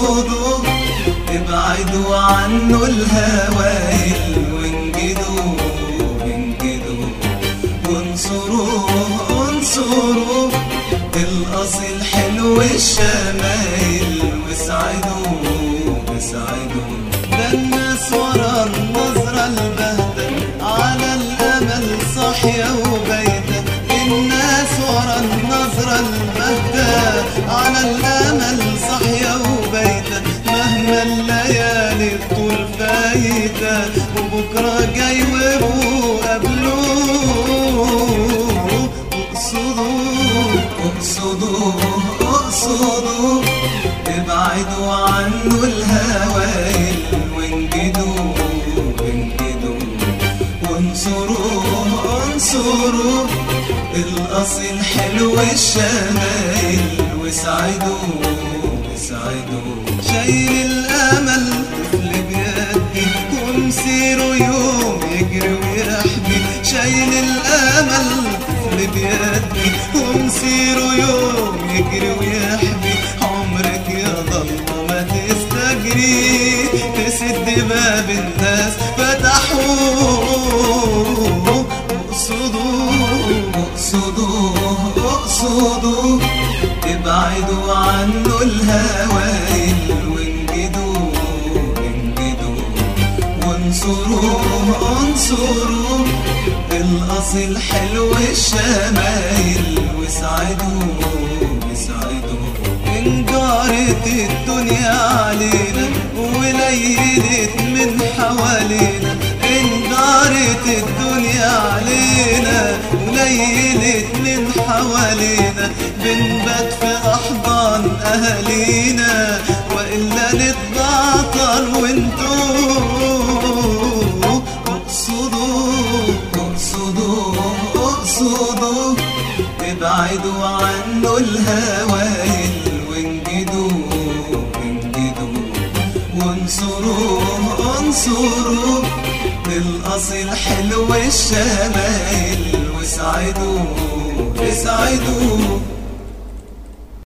اقصدوا ابعدوا عنه الهوايل وانجدوا انجدوا وانصروه انصروه الاصيل حلو الشمايل واسعدوا اسعدوا ده الناس ورا النظرة البهتة على الأمل صاحية وبايتة الناس ورا النظرة البهتة على الأمل صاحية وبايتة مهما الليالي طول فايتة وبكرة جاي وابو قبلوه اقصدوا اقصدوا اقصدوا ابعدوا عنه الهوايل وانجدوا انجدوا وانصروه انصروه الاصيل حلو الشمايل واسعدوا اسعدوا شايل الامل طفل بيدي ومسيره يوم يجري ويحبي شايل الامل طفل بيدي ومسيره يوم يجري ويحبي عمرك يا ضلمة ما تستجري تسد باب الناس فتحوه اقصدوا اقصدوا اقصدوا ابعدوا عنه الهوايل وانجدوا انجدوا وانصروه انصروه الاصيل حلو الشمايل واسعدوا اسعدوا ان جارت الدنيا علينا وليلت من حوالينا ان جارت الدنيا علينا وليلت من حوالينا بنبات في احضان اهالينا والا نتبعطل وانتو اقصدوا اقصدوا اقصدوا ابعدوا عنه الهوايل وانجدوا انجدوا وانصروه انصروه الاصيل حلو الشمايل واسعدوا اسعدوا